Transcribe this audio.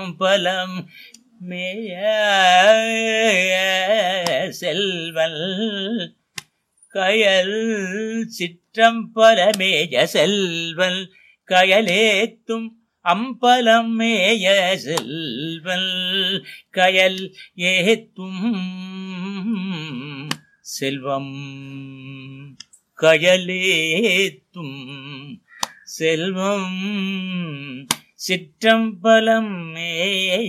பலம் மேய செல்வல் கயல் சிற்றம்பலமேய செல்வல் கயலேத்தும் அம்பலம் மேய செல்வல் கயல் ஏத்தும் செல்வம் கயலேத்தும் செல்வம் சிற்றம்பலம் மேய